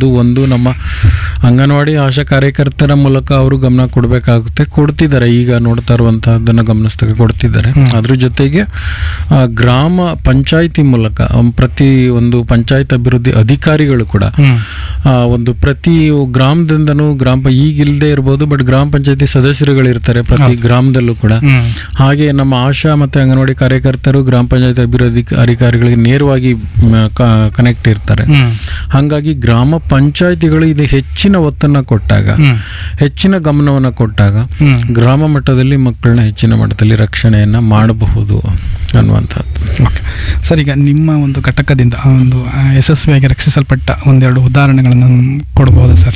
ಇರುವಂತಹದ್ದು ಒಂದು ನಮ್ಮ ಅಂಗನವಾಡಿ ಆಶಾ ಕಾರ್ಯಕರ್ತರ ಮೂಲಕ ಅವರು ಗಮನ ಕೊಡಬೇಕಾಗುತ್ತೆ ಕೊಡ್ತಿದ್ದಾರೆ ಈಗ ನೋಡ್ತಾ ಇರುವಂತಹದ್ದನ್ನ ಗಮನಿಸಿದಾಗ ಕೊಡ್ತಿದ್ದಾರೆ ಅದ್ರ ಜೊತೆಗೆ ಆ, ಗ್ರಾಮ ಪಂಚಾಯಿತಿ ಮೂಲಕ ಅಮ್, ಪ್ರತಿ ಒಂದು ಪಂಚಾಯತ್ ಅಭಿವೃದ್ಧಿ ಅಧಿಕಾರಿಗಳು ಕೂಡ ಹ್ಮ್ ಆ, ಒಂದು ಪ್ರತಿ ಗ್ರಾಮದಿಂದನೂ ಗ್ರಾಮ ಪ- ಈಗ ಇಲ್ಲದೆ ಇರ್ಬೋದು ಬಟ್ ಗ್ರಾಮ ಪಂಚಾಯತಿ ಸದಸ್ಯರುಗಳು ಇರ್ತಾರೆ ಪ್ರತಿ ಗ್ರಾಮದಲ್ಲೂ ಕೂಡ ಹ್ಮ್ ಹಾಗೆ ನಮ್ಮ ಆಶಾ ಮತ್ತೆ ಅಂಗನವಾಡಿ ಕಾರ್ಯಕರ್ತರು ಗ್ರಾಮ ಪಂಚಾಯತ್ ಅಭಿವೃದ್ಧಿ ಅಧಿಕಾರಿಗಳಿಗೆ ನೇರವಾಗಿ ಕನೆಕ್ಟ್ ಇರ್ತಾರೆ ಹ್ಮ್ ಹಾಗಾಗಿ ಗ್ರಾಮ ಪಂಚಾಯತಿಗಳು ಇದು ಹೆಚ್ಚಿನ ಒತ್ತನ್ನ ಕೊಟ್ಟಾಗ ಹ್ಮ್ ಹೆಚ್ಚಿನ ಗಮನವನ್ನ ಕೊಟ್ಟಾಗ ಹ್ಮ್ ಗ್ರಾಮ ಮಟ್ಟದಲ್ಲಿ ಮಕ್ಕಳನ್ನ ಹೆಚ್ಚಿನ ಮಟ್ಟದಲ್ಲಿ ರಕ್ಷಣೆಯನ್ನ ಮಾಡಬಹುದು ಅನ್ನುವಂಥದ್ದು ಓಕೆ ಸರ್ ಈಗ ನಿಮ್ಮ ಒಂದು ಘಟಕದಿಂದ ಆ ಒಂದು ಆ, ಯಶಸ್ವಿಯಾಗಿ ರಕ್ಷಿಸಲ್ಪಟ್ಟ ಒಂದೆರಡು ಉದಾಹರಣೆಗಳನ್ನು ಕೊಡಬಹುದಾ ಸರ್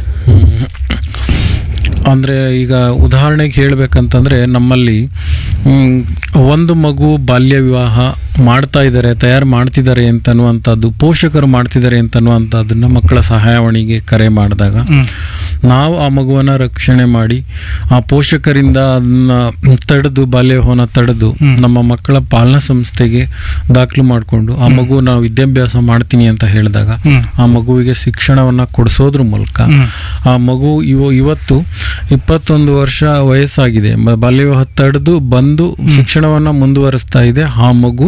ಅಂದ್ರೆ ಈಗ ಉದಾಹರಣೆಗೆ ಹೇಳ್ಬೇಕಂತಂದ್ರೆ ನಮ್ಮಲ್ಲಿ ಮ್, ಒಂದು ಮಗು ಬಾಲ್ಯ ವಿವಾಹ ಮಾಡ್ತಾ ಇದ್ದಾರೆ ತಯಾರು ಮಾಡ್ತಿದ್ದಾರೆ ಅಂತನ್ನುವಂಥದ್ದು ಪೋಷಕರು ಮಾಡ್ತಿದ್ದಾರೆ ಅಂತನ್ನುವಂಥದ್ದನ್ನ ಮಕ್ಕಳ ಸಹಾಯವಾಣಿಗೆ ಕರೆ ಮಾಡಿದಾಗ ಹ್ಮ್ ನಾವು ಆ ಮಗುವನ್ನ ರಕ್ಷಣೆ ಮಾಡಿ ಆ ಪೋಷಕರಿಂದ ಅದನ್ನ ತಡೆದು ಬಾಲ್ಯ ವಿವಾಹನ ತಡೆದು ಹ್ಮ್. ನಮ್ಮ ಮಕ್ಕಳ ಪಾಲನಾ ಸಂಸ್ಥೆಗೆ ದಾಖಲು ಮಾಡಿಕೊಂಡು ಆ ಮಗು ನಾವು ವಿದ್ಯಾಭ್ಯಾಸ ಮಾಡ್ತೀನಿ ಅಂತ ಹೇಳಿದಾಗ ಹ್ಮ್ ಆ ಮಗುವಿಗೆ ಶಿಕ್ಷಣವನ್ನ ಕೊಡಿಸೋದ್ರ ಮೂಲಕ ಹ್ಮ್ ಆ ಮಗು ಇವ ಇವತ್ತು ಇಪ್ಪತ್ತೊಂದು ವರ್ಷ ವಯಸ್ಸಾಗಿದೆ ಮ- ಬಾಲ್ಯ ವಿವಾಹ ತಡೆದು ಬಂದು ಶಿಕ್ಷಣವನ್ನ ಮುಂದುವರಿಸ್ತಾ ಇದೆ ಆ ಮಗು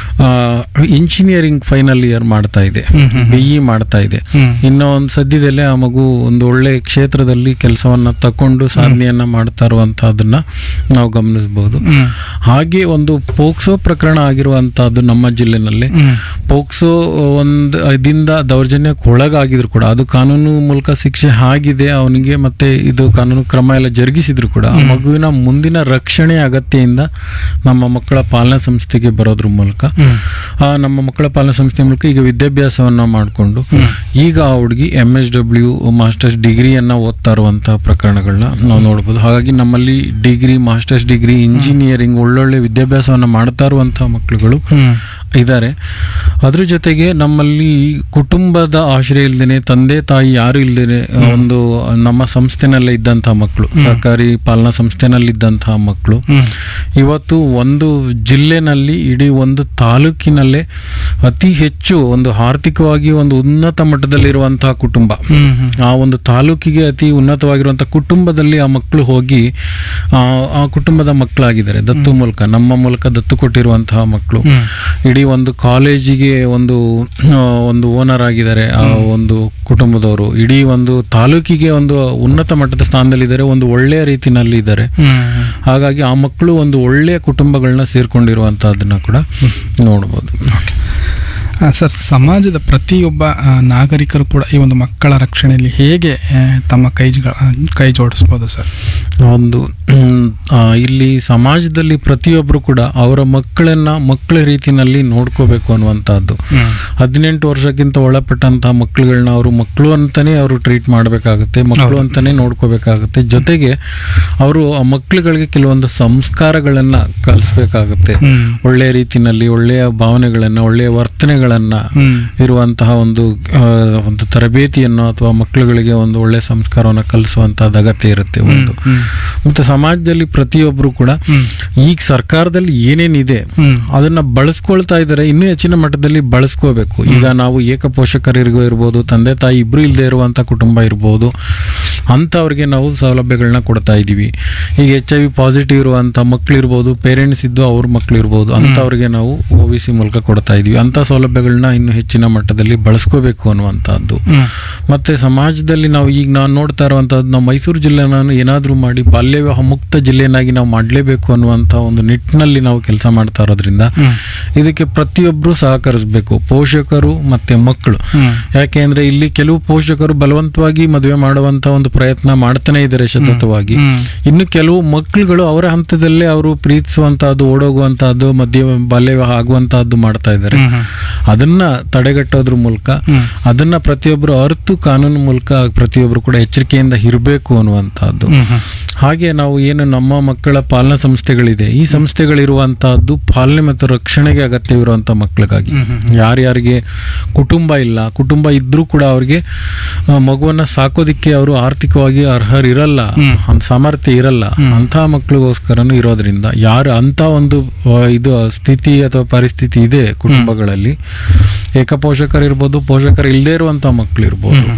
ಇಂಜಿನಿಯರಿಂಗ್ ಫೈನಲ್ ಇಯರ್ ಮಾಡ್ತಾ ಇದೆ ಹ್ಮ್ ಹ್ಮ್ ಬಿ ಇ ಮಾಡ್ತಾ ಇದೆ ಹ್ಮ್ ಇನ್ನು ಒಂದು ಸದ್ಯದಲ್ಲೇ ಆ ಮಗು ಒಂದು ಒಳ್ಳೆ ಕ್ಷೇತ್ರದಲ್ಲಿ ಕೆಲಸವನ್ನ ತಕೊಂಡು ಸಾಧನೆಯನ್ನ ಮಾಡ್ತಾ ಇರುವಂತಹದನ್ನ ನಾವು ಗಮನಿಸಬಹುದು ಹ್ಮ್ ಹಾಗೆ ಒಂದು ಪೋಕ್ಸೋ ಪ್ರಕರಣ ಆಗಿರುವಂತಹದ್ದು ನಮ್ಮ ಜಿಲ್ಲೆನಲ್ಲಿ ಹ್ಮ್ ಪೋಕ್ಸೋ ಒಂದು ಇದರಿಂದ ದೌರ್ಜನ್ಯಕ್ಕೆ ಒಳಗಾಗಿದ್ರು ಕೂಡ ಅದು ಕಾನೂನು ಮೂಲಕ ಶಿಕ್ಷೆ ಆಗಿದೆ ಅವನಿಗೆ ಮತ್ತೆ ಇದು ಕಾನೂನು ಕ್ರಮ ಎಲ್ಲ ಜರುಗಿಸಿದ್ರು ಕೂಡ ಆ ಮಗುವಿನ ಮುಂದಿನ ರಕ್ಷಣೆ ಅಗತ್ಯದಿಂದ ನಮ್ಮ ಮಕ್ಕಳ ಪಾಲನಾ ಸಂಸ್ಥೆಗೆ ಬರೋದ್ರ ಮೂಲಕ ಹ್ಮ್ ಆ ನಮ್ಮ ಮಕ್ಕಳ ಪಾಲನಾ ಸಂಸ್ಥೆ ಮೂಲಕ ಈಗ ವಿದ್ಯಾಭ್ಯಾಸವನ್ನ ಮಾಡಿಕೊಂಡು ಈಗ ಆ ಹುಡುಗಿ ಎಂ ಎಸ್ ಡಬ್ಲ್ಯೂ ಮಾಸ್ಟರ್ಸ್ ಡಿಗ್ರಿಯನ್ನ ಓದ್ತಾ ಇರುವಂತಹ ಪ್ರಕರಣಗಳನ್ನ ನಾವು ನೋಡ್ಬೋದು ಹಾಗಾಗಿ ನಮ್ಮಲ್ಲಿ ಡಿಗ್ರಿ ಮಾಸ್ಟರ್ಸ್ ಡಿಗ್ರಿ ಇಂಜಿನಿಯರಿಂಗ್ ಒಳ್ಳೊಳ್ಳೆ ವಿದ್ಯಾಭ್ಯಾಸವನ್ನ ಮಾಡ್ತಾ ಇರುವಂತಹ ಮಕ್ಕಳುಗಳು ಹ್ಮ್ ಇದ್ದಾರೆ ಅದ್ರ ಜೊತೆಗೆ ನಮ್ಮಲ್ಲಿ ಕುಟುಂಬದ ಆಶ್ರಯ ಇಲ್ದೇನೆ ತಂದೆ ತಾಯಿ ಯಾರು ಇಲ್ದೇನೆ ಒಂದು ನಮ್ಮ ಸಂಸ್ಥೆನಲ್ಲೇ ಇದ್ದಂತಹ ಮಕ್ಕಳು ಸರ್ಕಾರಿ ಪಾಲನಾ ಸಂಸ್ಥೆನಲ್ಲಿ ಇದ್ದಂತಹ ಮಕ್ಕಳು ಹ್ಮ್ ಇವತ್ತು ಒಂದು ಜಿಲ್ಲೆನಲ್ಲಿ ಇಡೀ ಒಂದು ತಾಲೂಕಿನಲ್ಲೇ ಅತಿ ಹೆಚ್ಚು ಒಂದು ಆರ್ಥಿಕವಾಗಿ ಒಂದು ಉನ್ನತ ಮಟ್ಟದಲ್ಲಿರುವಂತಹ ಕುಟುಂಬ ಹ್ಮ್ ಹ್ಮ್ ಆ ಒಂದು ತಾಲೂಕಿಗೆ ಅತಿ ಉನ್ನತವಾಗಿರುವಂತಹ ಕುಟುಂಬದಲ್ಲಿ ಆ ಮಕ್ಕಳು ಹೋಗಿ ಆ ಆ ಕುಟುಂಬದ ಮಕ್ಕಳಾಗಿದ್ದಾರೆ ದತ್ತು ಮೂಲಕ ನಮ್ಮ ಮೂಲಕ ದತ್ತು ಕೊಟ್ಟಿರುವಂತಹ ಮಕ್ಕಳು ಹ್ಮ್ ಇಡೀ ಒಂದು ಕಾಲೇಜಿಗೆ ಒಂದು ಆ, ಒಂದು ಓನರ್ ಆಗಿದ್ದಾರೆ ಆ ಒಂದು ಕುಟುಂಬದವರು ಇಡೀ ಒಂದು ತಾಲೂಕಿಗೆ ಒಂದು ಉನ್ನತ ಮಟ್ಟದ ಸ್ಥಾನದಲ್ಲಿದ್ದಾರೆ ಒಂದು ಒಳ್ಳೆಯ ರೀತಿನಲ್ಲಿ ಇದ್ದಾರೆ ಹ್ಮ್ ಹಾಗಾಗಿ ಆ ಮಕ್ಕಳು ಒಂದು ಒಳ್ಳೆಯ ಕುಟುಂಬಗಳನ್ನ ಸೇರ್ಕೊಂಡಿರುವಂತಹದನ್ನ ಕೂಡ ನೋಡ್ಬೋದು ಆ, ಸರ್ ಸಮಾಜದ ಪ್ರತಿಯೊಬ್ಬ ಆ, ನಾಗರಿಕರು ಕೂಡ ಈ ಒಂದು ಮಕ್ಕಳ ರಕ್ಷಣೆಯಲ್ಲಿ ಹೇಗೆ ಆ, ತಮ್ಮ ಕೈ ಜ- ಕೈ ಜೋಡಿಸ್ಬೋದು ಸರ್ ಒಂದು ಹ್ಮ್, ಆ, ಇಲ್ಲಿ ಸಮಾಜದಲ್ಲಿ ಪ್ರತಿಯೊಬ್ಬರು ಕೂಡ ಅವರ ಮಕ್ಕಳನ್ನ ಮಕ್ಕಳ ರೀತಿನಲ್ಲಿ ನೋಡ್ಕೋಬೇಕು ಅನ್ನುವಂಥದ್ದು ಹದಿನೆಂಟು ವರ್ಷಕ್ಕಿಂತ ಒಳಪಟ್ಟಂತಹ ಮಕ್ಕಳುಗಳನ್ನ ಅವರು ಮಕ್ಕಳು ಅಂತಾನೆ ಅವರು ಟ್ರೀಟ್ ಮಾಡಬೇಕಾಗುತ್ತೆ ಮಕ್ಕಳು ಹೌದು. ಅಂತಾನೆ ನೋಡ್ಕೋಬೇಕಾಗುತ್ತೆ ಜೊತೆಗೆ ಅವರು ಆ ಮಕ್ಕಳುಗಳಿಗೆ ಕೆಲವೊಂದು ಸಂಸ್ಕಾರಗಳನ್ನ ಕಲಿಸ್ಬೇಕಾಗುತ್ತೆ ಹ್ಮ್. ಒಳ್ಳೆಯ ರೀತಿನಲ್ಲಿ ಒಳ್ಳೆಯ ಭಾವನೆಗಳನ್ನ ಒಳ್ಳೆಯ ವರ್ತನೆಗಳನ್ನ ಹ್ಮ್. ಇರುವಂತಹ ಒಂದು ಆ, ಒಂದು ತರಬೇತಿಯನ್ನು ಅಥವಾ ಮಕ್ಕಳುಗಳಿಗೆ ಒಂದು ಒಳ್ಳೆಯ ಸಂಸ್ಕಾರವನ್ನು ಕಲಿಸುವಂತಹದ್ದು ಅಗತ್ಯ ಇರುತ್ತೆ ಒಂದು ಹ್ಮ್. ಮತ್ತೆ ಸಮಾಜದಲ್ಲಿ ಪ್ರತಿಯೊಬ್ಬರು ಕೂಡ ಹ್ಮ್. ಈಗ ಸರ್ಕಾರದಲ್ಲಿ ಏನೇನಿದೆ ಹ್ಮ್. ಅದನ್ನ ಬಳಸ್ಕೊಳ್ತಾ ಇದ್ದಾರೆ ಇನ್ನೂ ಹೆಚ್ಚಿನ ಮಟ್ಟದಲ್ಲಿ ಬಳಸ್ಕೋಬೇಕು ಈಗ ನಾವು ಏಕ ಪೋಷಕರಿಗೂ ಇರ್ಬೋದು ತಂದೆ ತಾಯಿ ಇಬ್ರು ಇಲ್ಲದೆ ಇರುವಂತ ಕುಟುಂಬ ಇರ್ಬೋದು ಅಂಥವ್ರಿಗೆ ನಾವು ಸೌಲಭ್ಯಗಳನ್ನ ಕೊಡ್ತಾ ಇದ್ದೀವಿ ಈಗ ಎಚ್ ಐ ವಿ ಪಾಸಿಟಿವ್ ಇರುವಂತ ಮಕ್ಳು ಇರ್ಬೋದು ಪೇರೆಂಟ್ಸ್ ಇದ್ದು ಅವ್ರ ಮಕ್ಳು ಇರ್ಬೋದು ಅಂಥವ್ರಿಗೆ ನಾವು ಒ ಬಿ ಸಿ ಮೂಲಕ ಕೊಡ್ತಾ ಇದೀವಿ ಅಂತ ಸೌಲಭ್ಯಗಳನ್ನ ಇನ್ನು ಹೆಚ್ಚಿನ ಮಟ್ಟದಲ್ಲಿ ಬಳಸ್ಕೋಬೇಕು ಅನ್ನುವಂಥದ್ದು ಹ್ಮ್. ಮತ್ತೆ ಸಮಾಜದಲ್ಲಿ ನಾವು ಈಗ ನಾವು ನೋಡ್ತಾ ಇರುವಂತಹದ್ದು ನಾವು ಮೈಸೂರು ಜಿಲ್ಲೆನ ಏನಾದರೂ ಮಾಡಿ ಬಾಲ್ಯ ವಿವಾಹ ಮುಕ್ತ ಜಿಲ್ಲೆಯನ್ನಾಗಿ ನಾವು ಮಾಡಲೇಬೇಕು ಅನ್ನುವಂಥ ಒಂದು ನಿಟ್ಟಿನಲ್ಲಿ ನಾವು ಕೆಲಸ ಮಾಡ್ತಾ ಇರೋದ್ರಿಂದ ಹ್ಮ್. ಇದಕ್ಕೆ ಪ್ರತಿಯೊಬ್ಬರು ಸಹಕರಿಸಬೇಕು ಪೋಷಕರು ಮತ್ತೆ ಮಕ್ಕಳು ಹ್ಮ್. ಯಾಕೆ ಅಂದ್ರೆ ಇಲ್ಲಿ ಕೆಲವು ಪೋಷಕರು ಬಲವಂತವಾಗಿ ಮದುವೆ ಮಾಡುವಂತ ಒಂದು ಪ್ರಯತ್ನ ಮಾಡ್ತಾನೆ ಇದ್ದಾರೆ ಸತತವಾಗಿ ಹ್ಮ್. ಇನ್ನು ಕೆಲವು ಮಕ್ಕಳುಗಳು ಅವರ ಹಂತದಲ್ಲೇ ಅವರು ಪ್ರೀತಿಸುವಂತಹದ್ದು ಓಡೋಗುವಂತಹದ್ದು ಮಧ್ಯ ಬಾಲ್ಯ ವಿವಾಹ ಆಗುವಂತಹದ್ದು ಮಾಡ್ತಾ ಇದ್ದಾರೆ ಹ್ಮ್. ಹ್ಮ್. ಅದನ್ನ ತಡೆಗಟ್ಟೋದ್ರ ಮೂಲಕ ಹ್ಮ್. ಅದನ್ನ ಪ್ರತಿಯೊಬ್ಬರು ಅರ್ತು ಕಾನೂನು ಮೂಲಕ ಪ್ರತಿಯೊಬ್ಬರು ಕೂಡ ಎಚ್ಚರಿಕೆಯಿಂದ ಇರಬೇಕು ಅನ್ನುವಂತಹದ್ದು ಹ್ಮ್. ಹ್ಮ್. ಹಾಗೆ ನಾವು ಏನು ನಮ್ಮ ಮಕ್ಕಳ ಪಾಲನಾ ಸಂಸ್ಥೆಗಳಿದೆ ಈ ಸಂಸ್ಥೆಗಳಿರುವಂತಹದ್ದು ಪಾಲನೆ ಮತ್ತು ರಕ್ಷಣೆಗೆ ಅಗತ್ಯವಿರುವಂತಹ ಮಕ್ಕಳಿಗಾಗಿ ಹ್ಮ್. ಹ್ಮ್. ಯಾರ್ಯಾರಿಗೆ ಕುಟುಂಬ ಇಲ್ಲ ಕುಟುಂಬ ಇದ್ರೂ ಕೂಡ ಅವ್ರಿಗೆ ಆ, ಮಗುವನ್ನ ಸಾಕೋದಿಕ್ಕೆ ಅವರು ಆರ್ಥಿಕವಾಗಿ ಅರ್ಹರಿರಲ್ಲ ಹ್ಮ್. ಅಂತ ಸಾಮರ್ಥ್ಯ ಇರಲ್ಲ ಹ್ಮ್. ಅಂತ ಮಕ್ಕಳಿಗೋಸ್ಕರನು ಇರೋದ್ರಿಂದ ಯಾರು ಅಂತ ಒಂದು ಆ, ಇದು ಸ್ಥಿತಿ ಅಥವಾ ಪರಿಸ್ಥಿತಿ ಇದೆ ಕುಟುಂಬಗಳಲ್ಲಿ ಏಕ ಪೋಷಕರು ಇರ್ಬೋದು ಪೋಷಕರು ಇಲ್ಲದೆ ಇರುವಂತ ಮಕ್ಕಳು ಇರ್ಬೋದು